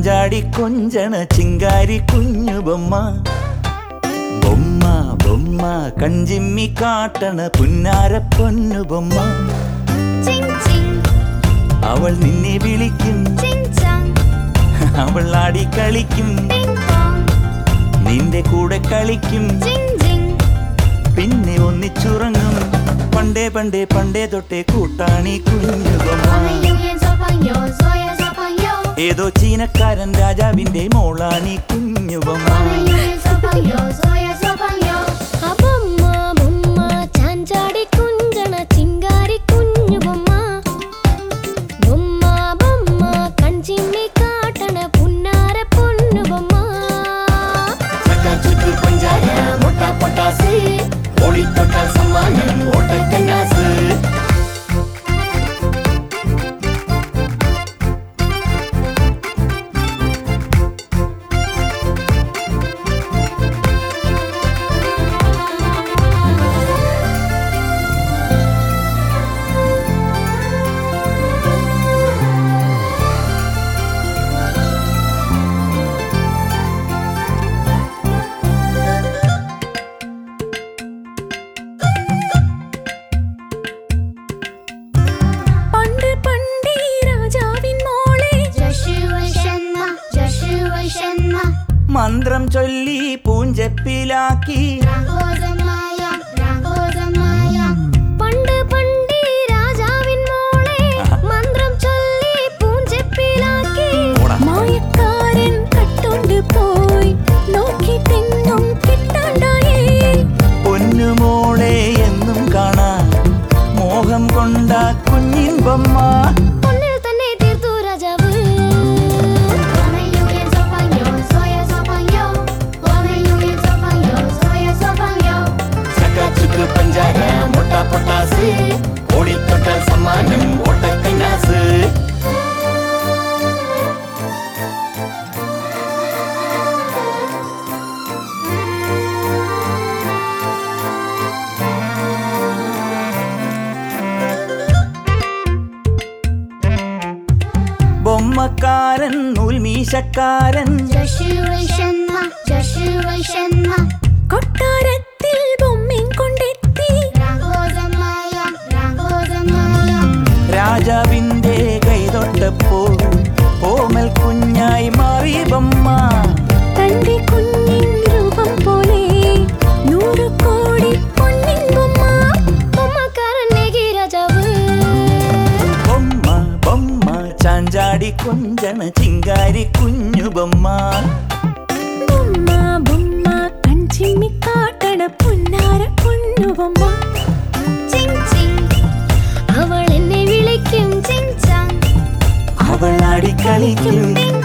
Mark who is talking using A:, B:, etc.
A: ചാഞ്ചാടി കൊഞ്ചണ ചിങ്കാരി കുഞ്ഞു ബൊമ്മ ബൊമ്മ ബൊമ്മ കഞ്ചിമ്മി കാട്ടണ പുന്നാര പൊന്നു ബൊമ്മ
B: ചിങ് ചിങ്
A: അവൾ നിന്നെ വിളിക്കും
B: ചിങ് ചാങ്
A: അവൾ ആടി കളിക്കും
B: ടിങ് ടോങ്
A: നിന്റെ കൂടെ കളിക്കും
B: ജിങ് ജിങ്
A: പിന്നെ ഒന്നിച്ചുറങ്ങും പണ്ടേ പണ്ടേ പണ്ടേ തൊട്ടേ കൂട്ടാണി കുഞ്ഞു
B: 我
A: ബൊമ്മ
B: 们永远做朋友，所有做朋友。
A: ഏതോ ചീനക്കാരൻ രാജാവിന്റെ മോളാണി കുഞ്ഞു ബൊമ്മ
B: 我们永远做朋友，所有做朋友。അബമ്മ ബൊമ്മ ചാഞ്ചാടി കുഞ്ചണ ചിങ്കാരി കുഞ്ഞു ബൊമ്മ ബൊമ്മ ബൊമ്മ കഞ്ചിമ്മി കാട്ടണ പുന്നാര പൊന്നു ബൊമ്മ
C: ചുറ്റു പഞ്ചാര മുട്ട പൊട്ടാസ് ഓടിത്തൊട്ടാൽ സമ്മാനം ഓട്ടക്കന്നാസ്
D: പണ്ട് പണ്ടേ രാജാവിൻ മോളെ
B: 这是为什么？这是为什么？
A: മന്ത്രം ചൊല്ലി പൂഞ്ചപ്പിലാക്കി
B: 然后怎么样？然后怎么样？പണ്ട് പണ്ടേ രാജാവിൻ മോളെ മന്ത്രം ചൊല്ലി പൂഞ്ചെപ്പിലാക്കി
D: മായക്കാരൻ കട്ടോണ്ട് പോയി നോക്കിട്ടെങ്ങും കിട്ടാണ്ടായേ
A: പൊന്നുമോളെ എന്നും കാണാൻ മോഹം കൊണ്ട കുഞ്ഞിൻ ബൊമ്മ
B: പൊന്നിൽ തന്നെ തീർത്തു രാജാവ് 我们永远做朋友，所有做朋友。我们永远做朋友，所有做朋友。
C: ചുറ്റു പഞ്ചാര മുട്ട പൊട്ടാസ് ഓടിത്തൊട്ടാൽ സമ്മാനം ഓട്ടക്കന്നാസ്
A: ബൊമ്മക്കാരൻ നൂൽമീശക്കാരൻ
B: 这是为什么？这是为什么？
D: കൊട്ടാരത്തിൽ ബൊമ്മയും കൊണ്ടെത്തി
B: 然后怎么样？然后怎么样？
A: രാജാവിന്റെ കൈതൊട്ടപ്പോൾ ഓമൽ കുഞ്ഞായി മാറി ബൊമ്മ
D: തന്റെ കുഞ്ഞിൻ രൂപം പോലെ നൂറ് കോടി പൊന്നിൻ ബൊമ്മ
B: ബൊമ്മക്കാരൻ നേകി രാജാവ്
A: ബൊമ്മ ബൊമ്മ ചാഞ്ചാടി കൊഞ്ചണ ചിങ്കാരി കുഞ്ഞു ബൊമ്മ
D: ബൊമ്മ ബൊമ്മ കഞ്ചിമ്മി കാട്ടണ പുന്നാര പൊന്നു ബൊമ്മ
B: ചിങ് ചിങ് അവൾ എന്നെ വിളിക്കും ചിങ് ചാങ്
A: അവൾ ആടി കളിക്കും
B: ടിങ്